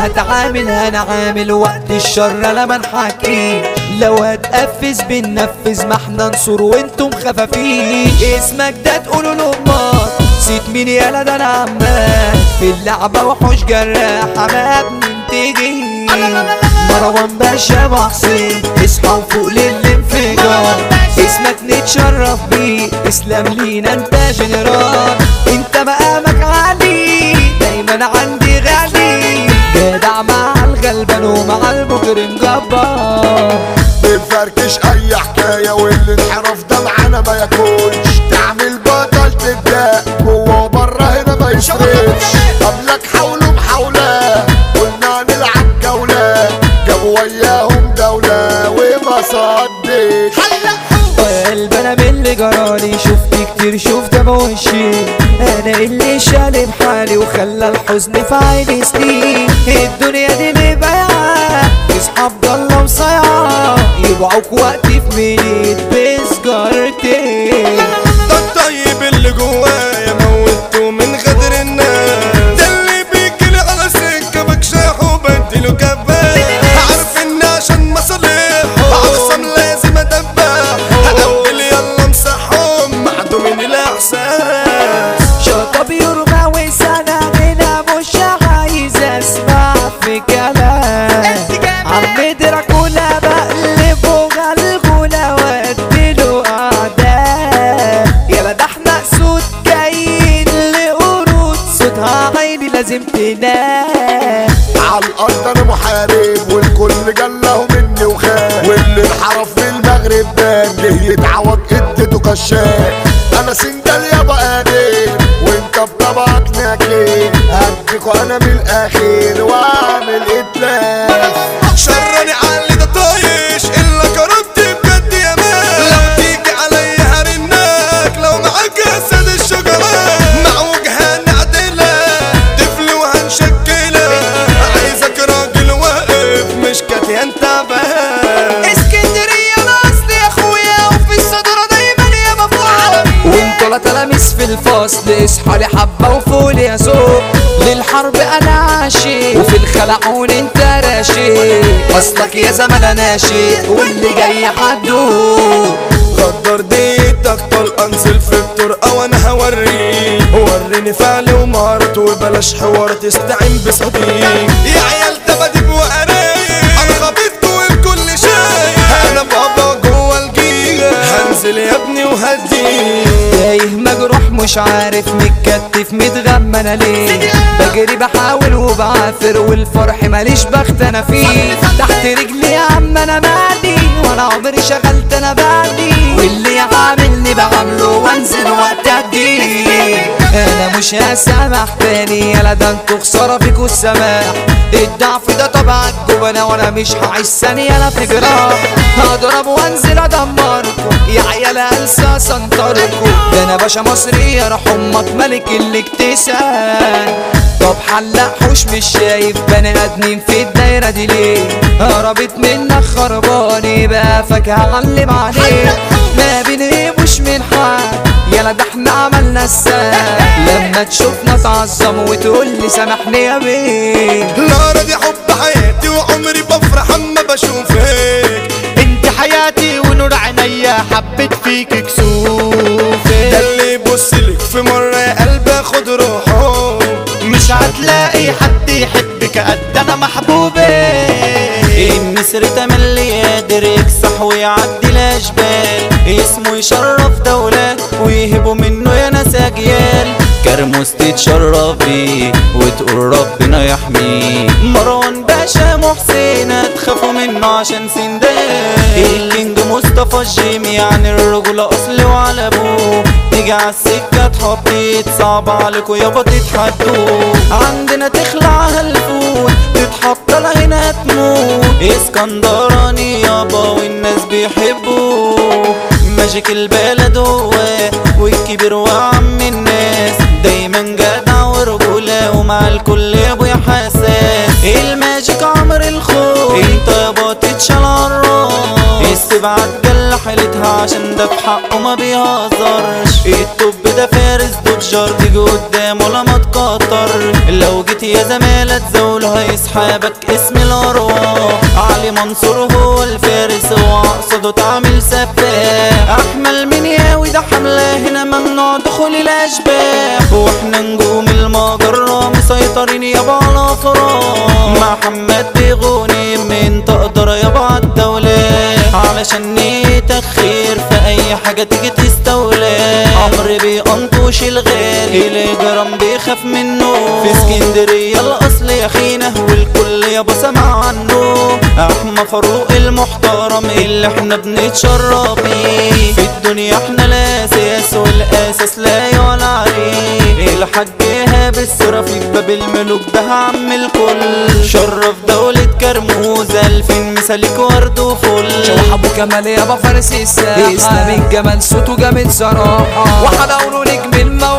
اتعامل هنعامل وقت الشر لما نحكي لو هتقفز بننفذ ما احنا نصور وانتم خفافين اسمك ده تقولوا لأمات نسيت مين يالا ده انا عمال في اللعبة وحوش جراحة ما بننتجي مروان باشا ابو حسين اصحى وفوق للانفجار اسمك نتشرف بيه اسلام لينا انت جنرال انت مقامك عالي دايما عندي غالي جدع مع الغلبان ومع المجرم جبار بنفركش اي حكاية واللي انحرف ده معانا ما ياكلش تعمل بطل تبدأ جوه وبره هنا ما يصرفش قبلك حاولوا محاولة قلنا نلعب جولة جابوا وياهم دولة وما صدش قلب انا من اللي جرالي شفت كتير شفت بوشي انا اللي شالب حالي وخلى الحزن في عيني سنين الدنيا دي اللي بايعة اصحاب ضلة وصايعة يبيعوك وقت في ميت بسجارتي ده الطيب اللي جوايا موته من غدر الناس ده اللي بيجيلي على سكة بكشاح وبديله كباس عارف اني عشان مصالح اخصم لازم ادبح هقبل يلا امسحهم معدومين الاحساس شطب يرمى وسنة هنا مش عايز اسمع في كلام عم دراكولا بقلبه غلغولة واديله اعداء يلا ده احنا صوت جايين لقرود صوتها عيني لازم تنام على الارض انا محارب والكل جله مني وخاف واللي انحرف في المغرب بان جه يتعوض اديته كشاف انا سندال يابا قادر وانت بطبعك ناكل هديكوا انا من الاخير واعمل اتلاف شرني علي ده طايش الا كرمتي بجد يا مان لو تيجي عليا هرناك لو معاك اسد الشجرة مع وجهة نعدلة طفل وهنشكلك عايزك راجل واقف مش كاتيان تعبان اسكندرية الاصل يا اخويا وفي الصدارة دايما يا مفعول وانتوا لا تلاميذ في الفصل اصحى لي حبة وفول يا ذوق للحرب انا عاشق وفي الخلعون انت راشق اصلك يا زمن ناشئ واللي جاي حدوق غدر ديتك طلقة انزل في الطرقة وانا هوريك وريني فعل ومهارته وبلاش حوار تستعين بصديق يا عيال تباديب وقرايب انا خبيطكوا بكل شيء انا بابا جوه الجيل هنزل يا ابني وهديك تايه مجروح مش عارف متكتف متغمى انا ليه بجري بحاول وبعافر والفرح ماليش بخت انا فيه تحت رجلي يا عم انا مالي وانا عمري شغلت انا بالي واللي يعاملني بعمله وانزل وقت اديه انا مش هسامح تاني يلا ده انتوا خساره فيكوا السماح الضعف ده طبع الجبنة وانا مش هعيش ثانية انا في جراح هضرب وانزل ادمركم يا عيال انسى سنطركم ده انا باشا مصري يا روح امك ملك الاكتساب طب حلق حوش مش شايف بني ادمين في الدايرة دي ليه هربت منك خرباني بقى فاكهة علم عليه ما بنهبوش من حد يلا ده احنا عملنا الساب لما تشوفنا تعظم وتقول لي سامحني يا بيه نار دي حب حياتي وعمري بفرح اما بشوفك انت حياتي ونور عينيا حبيت فيك كسوفي ده اللي يبصلك في مرة يا قلبي اخد روحه مش هتلاقي حد يحبك قد انا محبوبي النسر تملي قادر يكسح ويعدي الاشبال اسمه يشرف دولة ويهبوا منه يا ناس اجيال كرموس تتشرف بيه وتقول ربنا يحميه مروان باشا محسن تخافوا منه عشان سندال الكينج مصطفى الجيمي يعني الرجل اصل وعلى ابوه تيجي عالسكة تحطيت صعب عليكوا يابا تتحدوا عندنا تخلع هالفوت تتحط لها هنا تموت اسكندراني يابا والناس بيحبوه ماجيك البلد هو والكبير وعم الناس دايما جدع ورجولة ومع الكل يا ابويا حساس الماجيك عمر الخوف انت يابا تتشال عالراس السبعة تجل حيلتها عشان ده في حقه ما بيهزرش التوب ده فارس دوجر تيجي قدامه لما تكتر لو لو جيت يا زمالة تزول هيسحبك اسم الارواح علي منصور هو الفارس واقصده تعمل سفاح احمل من ياوي ده حملة هنا ممنوع دخول الاشباح واحنا نجوم المجرة مسيطرين يابا على فراغ محمد بيغوني من تقدر يابا عالدولة علشان نيتك خير في اي حاجة تيجي تستولى عمرو بيقنطوش الغالي الجرام بيخاف منه في اسكندرية الاصل يا خينا والكل يابا سمع عنه احمى فاروق المحترم اللي احنا بنتشرب بيه في الدنيا احنا الاساس والاساس لا يعلى عليه الحاج ايهاب السرافي باب الملوك ده عم الكل شرف دولة كرموزة الفين مثالك ورد وفل شوح ابو كمال يابا فارس الساحة اسلام الجمال صوته جامد صراحة وحلاوله نجم الموت